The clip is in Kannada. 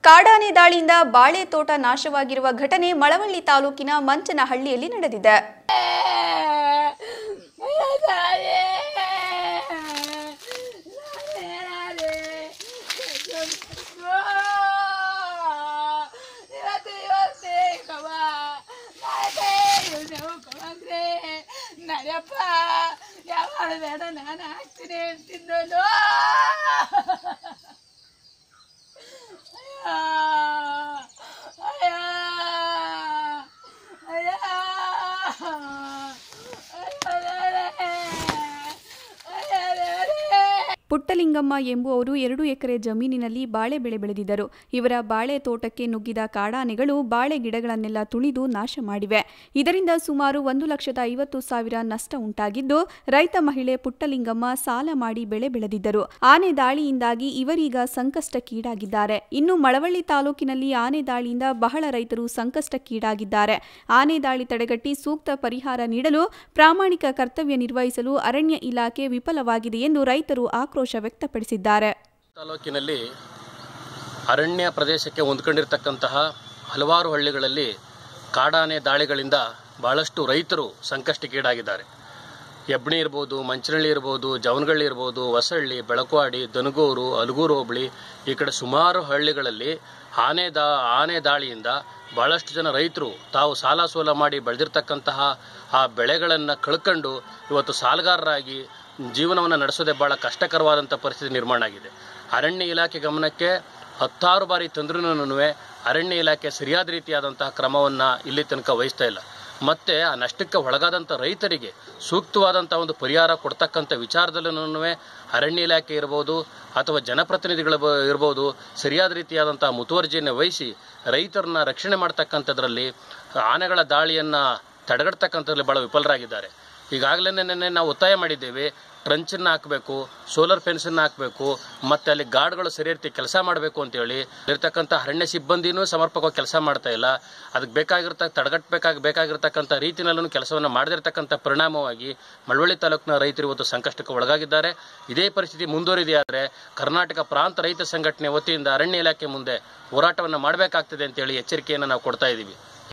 ಕಾಡಾನೆ ದಾಳಿಯಿಂದ ಬಾಳೆ ತೋಟ ನಾಶವಾಗಿರುವ ಘಟನೆ ಮಳವಳ್ಳಿ ತಾಲೂಕಿನ ಮಂಚನಹಳ್ಳಿಯಲ್ಲಿ ನಡೆದಿದೆ ನಡೆಯಪ್ಪ ಯಾವಾಗ ಬೇಡ ನಾನು ಹಾಕ್ತೀನಿ ಹೇಳ್ತಿದ್ದೋನು ಅಯ್ಯ ಅಯ್ಯ ಪುಟ್ಟಲಿಂಗಮ್ಮ ಎಂಬುವವರು ಎರಡು ಎಕರೆ ಜಮೀನಿನಲ್ಲಿ ಬಾಳೆ ಬೆಳೆ ಬೆಳೆದಿದ್ದರು ಇವರ ಬಾಳೆ ತೋಟಕ್ಕೆ ನುಗ್ಗಿದ ಕಾಡಾನೆಗಳು ಬಾಳೆ ಗಿಡಗಳನ್ನೆಲ್ಲ ತುಳಿದು ನಾಶ ಮಾಡಿವೆ ಇದರಿಂದ ಸುಮಾರು ಒಂದು ಲಕ್ಷದ ಐವತ್ತು ಸಾವಿರ ನಷ್ಟ ಉಂಟಾಗಿದ್ದು ರೈತ ಮಹಿಳೆ ಪುಟ್ಟಲಿಂಗಮ್ಮ ಸಾಲ ಮಾಡಿ ಬೆಳೆ ಬೆಳೆದಿದ್ದರು ಆನೆ ದಾಳಿಯಿಂದಾಗಿ ಇವರೀಗ ಸಂಕಷ್ಟಕ್ಕೀಡಾಗಿದ್ದಾರೆ ಇನ್ನು ಮಳವಳ್ಳಿ ತಾಲೂಕಿನಲ್ಲಿ ಆನೆ ದಾಳಿಯಿಂದ ಬಹಳ ರೈತರು ಸಂಕಷ್ಟಕ್ಕೀಡಾಗಿದ್ದಾರೆ ಆನೆ ದಾಳಿ ತಡೆಗಟ್ಟಿ ಸೂಕ್ತ ಪರಿಹಾರ ನೀಡಲು ಪ್ರಾಮಾಣಿಕ ಕರ್ತವ್ಯ ನಿರ್ವಹಿಸಲು ಅರಣ್ಯ ಇಲಾಖೆ ವಿಫಲವಾಗಿದೆ ಎಂದು ರೈತರು ಆಕ್ರೋಶ ವ್ಯಕ್ತಪಡಿಸಿದ್ದಾರೆ ತಾಲೂಕಿನಲ್ಲಿ ಅರಣ್ಯ ಪ್ರದೇಶಕ್ಕೆ ಹೊಂದ್ಕೊಂಡಿರ್ತಕ್ಕಂತಹ ಹಲವಾರು ಹಳ್ಳಿಗಳಲ್ಲಿ ಕಾಡಾನೆ ದಾಳಿಗಳಿಂದ ಬಹಳಷ್ಟು ರೈತರು ಸಂಕಷ್ಟಕ್ಕೀಡಾಗಿದ್ದಾರೆ ಹೆಬ್ಣಿ ಇರ್ಬೋದು ಮಂಚನಹಳ್ಳಿ ಇರ್ಬೋದು ಜವನಗಳ್ಳಿ ಇರ್ಬೋದು ಹೊಸಹಳ್ಳಿ ಬೆಳಕುವಾಡಿ ದನಗೂರು ಅಲಗೂರು ಹೋಬಳಿ ಈ ಕಡೆ ಸುಮಾರು ಹಳ್ಳಿಗಳಲ್ಲಿ ಆನೆ ದಾ ಆನೆ ದಾಳಿಯಿಂದ ಬಹಳಷ್ಟು ಜನ ರೈತರು ತಾವು ಸಾಲ ಸೋಲ ಮಾಡಿ ಬೆಳೆದಿರ್ತಕ್ಕಂತಹ ಆ ಬೆಳೆಗಳನ್ನು ಕಳ್ಕೊಂಡು ಇವತ್ತು ಸಾಲಗಾರರಾಗಿ ಜೀವನವನ್ನು ನಡೆಸೋದೇ ಭಾಳ ಕಷ್ಟಕರವಾದಂಥ ಪರಿಸ್ಥಿತಿ ನಿರ್ಮಾಣ ಆಗಿದೆ ಅರಣ್ಯ ಇಲಾಖೆ ಗಮನಕ್ಕೆ ಹತ್ತಾರು ಬಾರಿ ತಂದ್ರೂ ಅರಣ್ಯ ಇಲಾಖೆ ಸರಿಯಾದ ರೀತಿಯಾದಂತಹ ಕ್ರಮವನ್ನು ಇಲ್ಲಿ ತನಕ ವಹಿಸ್ತಾ ಇಲ್ಲ ಮತ್ತು ಆ ನಷ್ಟಕ್ಕೆ ಒಳಗಾದಂಥ ರೈತರಿಗೆ ಸೂಕ್ತವಾದಂಥ ಒಂದು ಪರಿಹಾರ ಕೊಡ್ತಕ್ಕಂಥ ವಿಚಾರದಲ್ಲೂ ಅರಣ್ಯ ಇಲಾಖೆ ಇರ್ಬೋದು ಅಥವಾ ಜನಪ್ರತಿನಿಧಿಗಳು ಬ- ಇರ್ಬೋದು ಸರಿಯಾದ ರೀತಿಯಾದಂಥ ಮುತುವರ್ಜಿಯನ್ನು ವಹಿಸಿ ರೈತರನ್ನ ರಕ್ಷಣೆ ಮಾಡ್ತಕ್ಕಂಥದ್ರಲ್ಲಿ ಆನೆಗಳ ದಾಳಿಯನ್ನು ತಡೆಗಟ್ಟತಕ್ಕಂಥದ್ರಲ್ಲಿ ಭಾಳ ವಿಫಲರಾಗಿದ್ದಾರೆ ಈಗಾಗಲೇ ನೆನ್ನೆ ನಾವು ಒತ್ತಾಯ ಮಾಡಿದ್ದೇವೆ ಟ್ರಂಚನ್ನು ಹಾಕಬೇಕು ಸೋಲಾರ್ ಫೆನ್ಸನ್ನು ಹಾಕಬೇಕು ಮತ್ತು ಅಲ್ಲಿ ಗಾರ್ಡ್ಗಳು ಸರಿ ರೀತಿ ಕೆಲಸ ಮಾಡಬೇಕು ಅಂತೇಳಿ ಇರ್ತಕ್ಕಂಥ ಅರಣ್ಯ ಸಿಬ್ಬಂದಿನೂ ಸಮರ್ಪಕವಾಗಿ ಕೆಲಸ ಮಾಡ್ತಾ ಇಲ್ಲ ಅದಕ್ಕೆ ಬೇಕಾಗಿರ್ತ ತಡೆಗಟ್ಟಬೇಕಾಗಿ ಬೇಕಾಗಿರ್ತಕ್ಕಂಥ ರೀತಿನಲ್ಲೂ ಕೆಲಸವನ್ನು ಮಾಡದಿರ್ತಕ್ಕಂಥ ಪರಿಣಾಮವಾಗಿ ಮಳವಳ್ಳಿ ತಾಲೂಕಿನ ರೈತರು ಇವತ್ತು ಸಂಕಷ್ಟಕ್ಕೆ ಒಳಗಾಗಿದ್ದಾರೆ ಇದೇ ಪರಿಸ್ಥಿತಿ ಮುಂದುವರಿದೆಯಾದರೆ ಕರ್ನಾಟಕ ಪ್ರಾಂತ ರೈತ ಸಂಘಟನೆ ವತಿಯಿಂದ ಅರಣ್ಯ ಇಲಾಖೆ ಮುಂದೆ ಹೋರಾಟವನ್ನು ಮಾಡಬೇಕಾಗ್ತದೆ ಅಂತೇಳಿ ಎಚ್ಚರಿಕೆಯನ್ನು ನಾವು ಕೊಡ್ತಾ ಇದ್ದೀವಿ